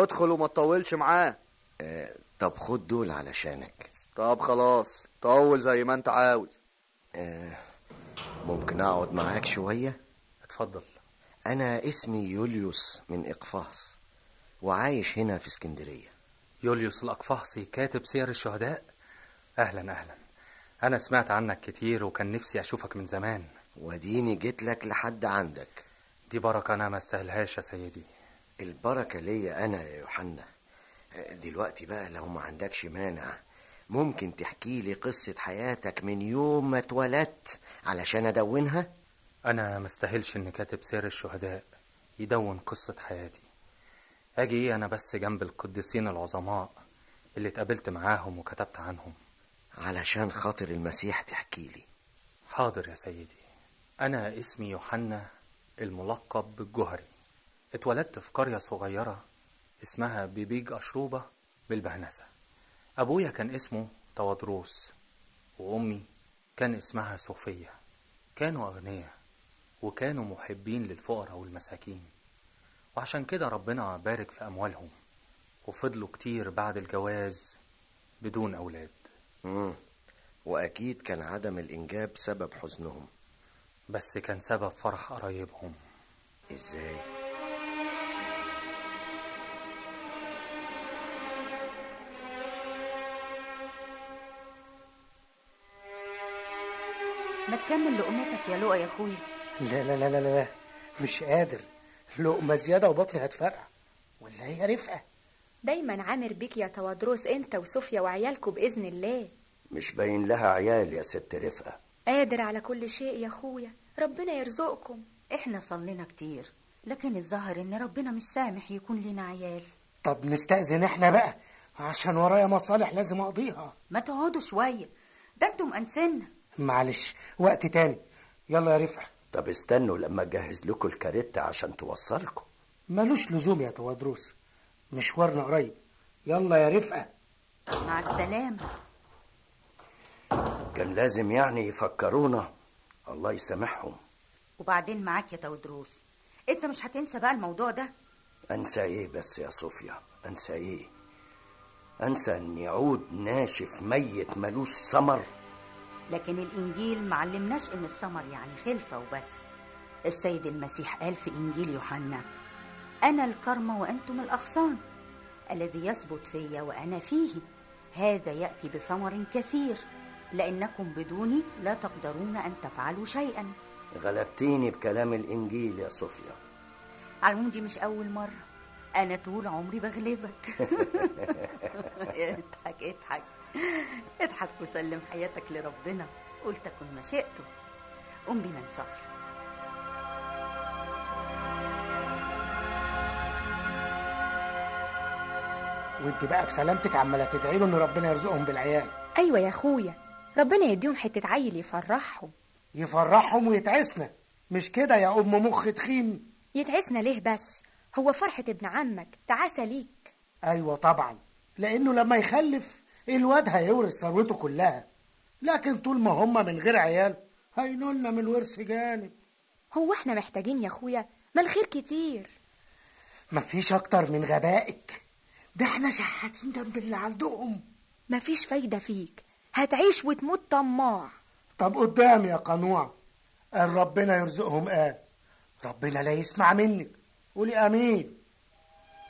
ادخل وما تطولش معاه آه طب خد دول علشانك طب خلاص طول زي ما انت عاوز آه ممكن اقعد معاك شوية اتفضل انا اسمي يوليوس من اقفاص وعايش هنا في اسكندرية يوليوس الأقفاصي كاتب سير الشهداء أهلا أهلا أنا سمعت عنك كتير وكان نفسي أشوفك من زمان وديني جيت لك لحد عندك دي بركة أنا ما استاهلهاش يا سيدي البركة ليا انا يا يوحنا آه، دلوقتي بقى لو ما عندكش مانع ممكن تحكي لي قصة حياتك من يوم ما اتولدت علشان ادونها أنا ما استاهلش إن كاتب سير الشهداء يدون قصة حياتي أجي إيه أنا بس جنب القديسين العظماء اللي اتقابلت معاهم وكتبت عنهم علشان خاطر المسيح تحكي لي حاضر يا سيدي أنا اسمي يوحنا الملقب بالجهري اتولدت في قرية صغيرة اسمها بيبيج أشروبة بالبهنسة أبويا كان اسمه توادروس وأمي كان اسمها صوفيا كانوا أغنياء وكانوا محبين للفقراء والمساكين وعشان كده ربنا بارك في أموالهم وفضلوا كتير بعد الجواز بدون أولاد مم. واكيد كان عدم الانجاب سبب حزنهم بس كان سبب فرح قرايبهم ازاي ما تكمل لقمتك يا لؤى يا اخويا لا لا لا لا لا مش قادر لقمة زيادة وبطني هتفرقع ولا هي رفقة دايما عامر بيك يا توادروس انت وصوفيا وعيالكوا باذن الله مش باين لها عيال يا ست رفقة قادر على كل شيء يا اخويا ربنا يرزقكم احنا صلينا كتير لكن الظاهر ان ربنا مش سامح يكون لنا عيال طب نستأذن احنا بقى عشان ورايا مصالح لازم اقضيها ما تقعدوا شوية ده انتم انسنا معلش وقت تاني يلا يا رفقة طب استنوا لما اجهز لكم الكاريتا عشان توصلكم ملوش لزوم يا توادروس مشوارنا قريب يلا يا رفقة مع السلامة كان لازم يعني يفكرونا الله يسامحهم وبعدين معاك يا تودروس انت مش هتنسى بقى الموضوع ده انسى ايه بس يا صوفيا انسى ايه انسى ان يعود ناشف ميت ملوش ثمر لكن الانجيل معلمناش ان الثمر يعني خلفة وبس السيد المسيح قال في انجيل يوحنا انا الكرمة وانتم الاغصان الذي يثبت فيا وانا فيه هذا ياتي بثمر كثير لانكم بدوني لا تقدرون ان تفعلوا شيئا غلبتيني بكلام الانجيل يا صوفيا على العموم دي مش اول مرة انا طول عمري بغلبك اضحك اضحك اضحك وسلم حياتك لربنا قل تكن مشيئته قم بنا نصلي وانت بقى بسلامتك عمالة تدعي له ان ربنا يرزقهم بالعيال ايوه يا اخويا ربنا يديهم حته عيل يفرحهم يفرحهم ويتعسنا مش كده يا ام مخ تخين يتعسنا ليه بس هو فرحه ابن عمك تعاسه ليك ايوه طبعا لانه لما يخلف الواد هيورث ثروته كلها لكن طول ما هم من غير عيال هينولنا من الورث جانب هو احنا محتاجين يا اخويا ما الخير كتير مفيش اكتر من غبائك ده احنا شحاتين جنب اللي عندهم مفيش فايده فيك هتعيش وتموت طماع طب قدام يا قنوع قال ربنا يرزقهم قال ربنا لا يسمع منك قولي امين